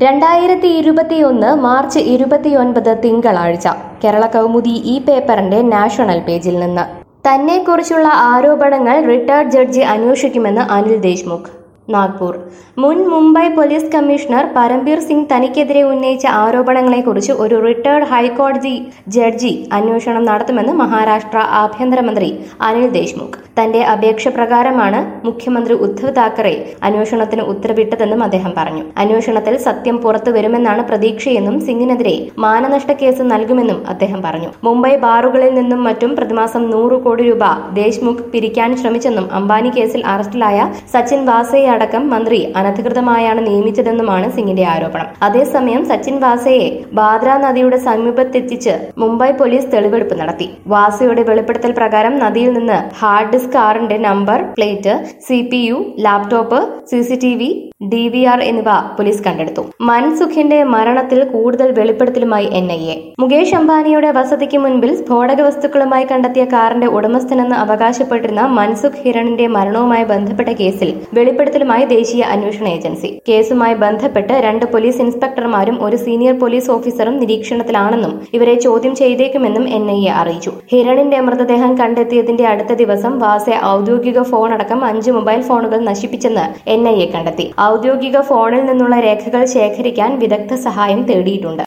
രണ്ടായിരത്തി ഇരുപത്തിയൊന്ന് മാർച്ച് ഇരുപത്തിയൊൻപത് തിങ്കളാഴ്ച കേരള കൗമുദി ഈ പേപ്പറിന്റെ നാഷണൽ പേജിൽ നിന്ന് തന്നെക്കുറിച്ചുള്ള ആരോപണങ്ങൾ റിട്ടയർഡ് ജഡ്ജി അന്വേഷിക്കുമെന്ന് അനിൽ ദേശ്മുഖ് നാഗ്പൂർ മുൻ മുംബൈ പോലീസ് കമ്മീഷണർ പരംബീർ സിംഗ് തനിക്കെതിരെ ഉന്നയിച്ച ആരോപണങ്ങളെക്കുറിച്ച് ഒരു റിട്ടയർഡ് ഹൈക്കോടതി ജഡ്ജി അന്വേഷണം നടത്തുമെന്ന് മഹാരാഷ്ട്ര ആഭ്യന്തരമന്ത്രി അനിൽ ദേശ്മുഖ് തന്റെ അപേക്ഷ പ്രകാരമാണ് മുഖ്യമന്ത്രി ഉദ്ധവ് താക്കറെ അന്വേഷണത്തിന് ഉത്തരവിട്ടതെന്നും അദ്ദേഹം പറഞ്ഞു അന്വേഷണത്തിൽ സത്യം പുറത്തു വരുമെന്നാണ് പ്രതീക്ഷയെന്നും സിംഗിനെതിരെ മാനനഷ്ട കേസ് നൽകുമെന്നും അദ്ദേഹം പറഞ്ഞു മുംബൈ ബാറുകളിൽ നിന്നും മറ്റും പ്രതിമാസം നൂറ് കോടി രൂപ ദേശ്മുഖ് പിരിക്കാൻ ശ്രമിച്ചെന്നും അംബാനി കേസിൽ അറസ്റ്റിലായ സച്ചിൻ വാസയെ അടക്കം മന്ത്രി അനധികൃതമായാണ് നിയമിച്ചതെന്നുമാണ് സിംഗിന്റെ ആരോപണം അതേസമയം സച്ചിൻ വാസയെ ബാദ്ര നദിയുടെ സമീപത്തെത്തിച്ച് മുംബൈ പോലീസ് തെളിവെടുപ്പ് നടത്തി വാസയുടെ വെളിപ്പെടുത്തൽ പ്രകാരം നദിയിൽ നിന്ന് ഹാർഡ് ഡിസ്ക് കാറിന്റെ number plate C P U laptop C C T V D V R എന്നിവ പോലീസ് കണ്ടെടുത്തു മൻസുഖിന്റെ മരണത്തിൽ കൂടുതൽ വെളിപ്പെടുത്തലുമായി എൻ ഐ എ മുകേഷ് അംബാനിയുടെ വസതിക്ക് മുൻപിൽ സ്ഫോടക വസ്തുക്കളുമായി കണ്ടെത്തിയ കാറിന്റെ ഉടമസ്ഥനെന്ന് അവകാശപ്പെട്ടിരുന്ന മൻസുഖ് ഹിരണിന്റെ മരണവുമായി ബന്ധപ്പെട്ട കേസിൽ വെളിപ്പെടുത്തലുമായി ദേശീയ അന്വേഷണ ഏജൻസി കേസുമായി ബന്ധപ്പെട്ട് രണ്ട് പോലീസ് ഇൻസ്പെക്ടർമാരും ഒരു സീനിയർ പോലീസ് ഓഫീസറും നിരീക്ഷണത്തിലാണെന്നും ഇവരെ ചോദ്യം ചെയ്തേക്കുമെന്നും എൻ ഐ എ അറിയിച്ചു ഹിരണിന്റെ മൃതദേഹം കണ്ടെത്തിയതിന്റെ അടുത്ത ദിവസം വാസെ ഔദ്യോഗിക ഫോൺ അടക്കം അഞ്ച് മൊബൈൽ ഫോണുകൾ നശിപ്പിച്ചെന്ന് എൻ ഐ എ കണ്ടെത്തി ഔദ്യോഗിക ഫോണിൽ നിന്നുള്ള രേഖകൾ ശേഖരിക്കാൻ വിദഗ്ധ സഹായം തേടിയിട്ടുണ്ട്